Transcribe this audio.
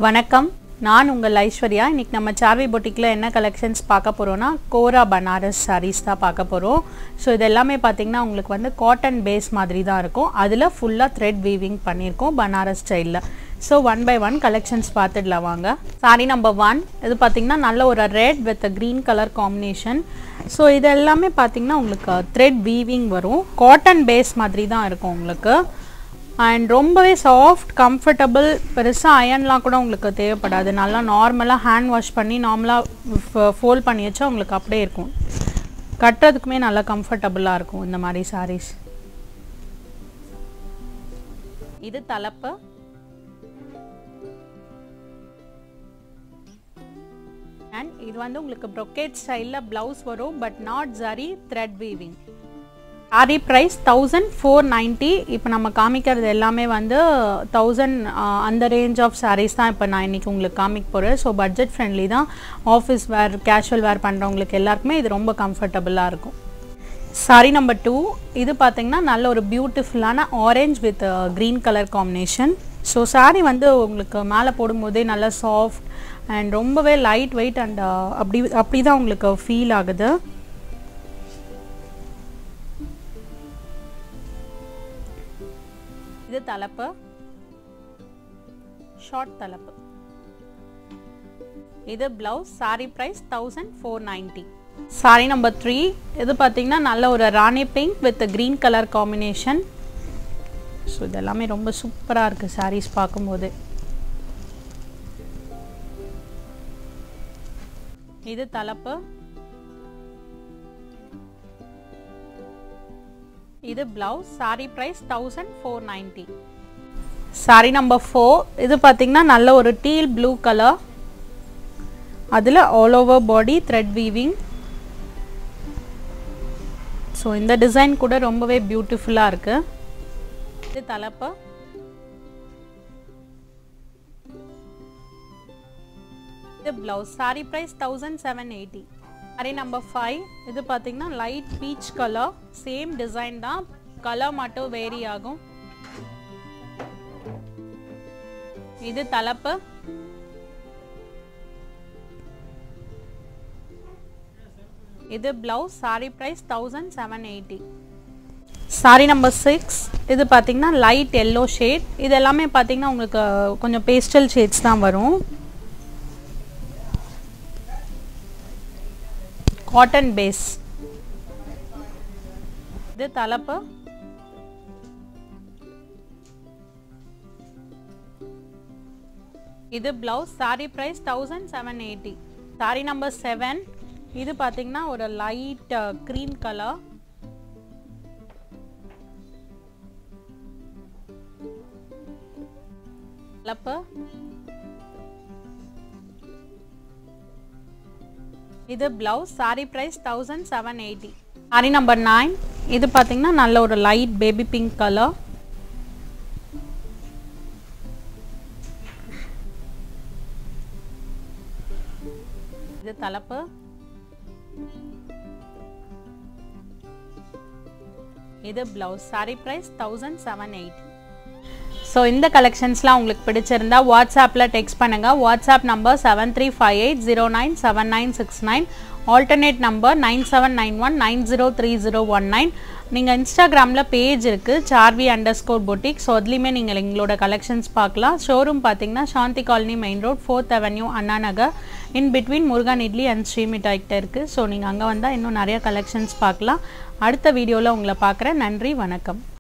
வணக்கம் நான் உங்கள் ஐஸ்வர்யா இன்னைக்கு நம்ம சார்வி பொட்டிக்கில் என்ன கலெக்ஷன்ஸ் பார்க்க போகிறோன்னா கோரா பனாரஸ் sarees தான் பார்க்க போகிறோம் ஸோ இது எல்லாமே பார்த்தீங்கன்னா உங்களுக்கு வந்து காட்டன் பேஸ் மாதிரி தான் இருக்கும் அதில் ஃபுல்லாக த்ரெட் வீவிங் பண்ணியிருக்கோம் பனாரஸ் ஸ்டைலில் so one by one collections பார்த்துடலாம் வாங்க சாரி நம்பர் ஒன் இது பார்த்தீங்கன்னா நல்ல ஒரு red with green colour combination so இது எல்லாமே பார்த்தீங்கன்னா உங்களுக்கு த்ரெட் வீவிங் வரும் காட்டன் பேஸ் மாதிரி தான் இருக்கும் உங்களுக்கு அண்ட் ரொம்பவே சாஃப்ட் கம்ஃபர்டபுள் பெருசாக அயன்லாம் கூட உங்களுக்கு தேவைப்படாது நல்லா நார்மலாக ஹேண்ட் வாஷ் பண்ணி நார்மலாக ஃபோல்ட் பண்ணி வச்சா உங்களுக்கு அப்படியே இருக்கும் கட்டுறதுக்குமே நல்லா கம்ஃபர்டபுளாக இருக்கும் இந்த மாதிரி sarees இது தலைப்பு அண்ட் இது வந்து உங்களுக்கு ப்ரொக்கேட் ஸ்டைலில் ப்ளவுஸ் வரும் but not zari thread weaving sari price thousand four ninety இப்போ நம்ம காமிக்கிறது எல்லாமே வந்து தௌசண்ட் அந்த ரேஞ்ச் ஆஃப் sarees தான் இப்போ நான் இன்றைக்கி உங்களுக்கு காமிக்க போகிறேன் ஸோ பட்ஜெட் ஃப்ரெண்ட்லி தான் ஆஃபீஸ் வேர் கேஷுவல் வேர் பண்ணுறவங்களுக்கு எல்லாருக்குமே இது ரொம்ப கம்ஃபர்டபுளாக இருக்கும் சாரி நம்பர் டூ இது பார்த்தீங்கன்னா நல்ல ஒரு பியூட்டிஃபுல்லான orange with green colour combination so saree வந்து உங்களுக்கு மேலே போடும்போதே நல்லா சாஃப்ட் அண்ட் ரொம்பவே லைட் வெயிட் அண்ட் அப்படி அப்படி தான் உங்களுக்கு ஃபீல் ஆகுது இது தலைப்பு ஷார்ட் தலைப்பு இது blouse sari price thousand four ninety sari number three இது பார்த்தீங்கன்னா நல்ல ஒரு ராணி pink with green colour combination so இதெல்லாமே ரொம்ப சூப்பராக இருக்குது சாரீஸ் பார்க்கும்போது இது தலைப்பு இது blouse sari price thousand four ninety sari number four இது பார்த்தீங்கன்னா நல்ல ஒரு டீல் ப்ளூ கலர் அதில் all over body thread weaving so இந்த டிசைன் கூட ரொம்பவே பியூட்டிஃபுல்லாக இருக்கு இது தலைப்பு இது blouse sari price thousand seven eighty sari number five இது பார்த்தீங்கன்னா light peach colour same design தான் கலர் மட்டும் வேரி ஆகும் இது தலைப்பு இது blouse sari price thousand seven eighty sari number six இது பார்த்தீங்கன்னா லைட் எல்லோ ஷேட் இது எல்லாமே பார்த்தீங்கன்னா உங்களுக்கு கொஞ்சம் பேஸ்டல் ஷேட்ஸ் தான் வரும் காட்டன் பேஸ் இது தலைப்பு இது blouse sari price thousand seven eighty sari number seven இது பார்த்தீங்கன்னா ஒரு லைட் க்ரீன் கலர் தலைப்பு இது blouse sari price thousand seven eighty sari number nine இது பார்த்தீங்கன்னா நல்ல ஒரு லைட் பேபி பிங்க் கலர் இது தலைப்பு இது blouse sari price thousand seven eighty so இந்த கலெக்ஷன்ஸ்லாம் உங்களுக்கு பிடிச்சிருந்தா வாட்ஸ்அப்பில் டெக்ஸ்ட் பண்ணுங்கள் WhatsApp number seven three five eight zero nine seven nine six nine alternate number nine seven nine one nine zero three zero one nine நீங்கள் இன்ஸ்டாகிராமில் page இருக்குது Saarvi under score boutique so அதுலேயுமே நீங்கள் எங்களோட கலெக்ஷன்ஸ் பார்க்கலாம் showroom பார்த்தீங்கன்னா Shanti colony main road fourth avenue Anna Nagar in between Murugan idli and ஸ்ரீமிட்டாய்கிட்ட இருக்குது ஸோ நீங்கள் அங்கே வந்தால் இன்னும் நிறைய கலெக்ஷன்ஸ் பார்க்கலாம் அடுத்த வீடியோவில் உங்களை பார்க்குறேன் நன்றி வணக்கம்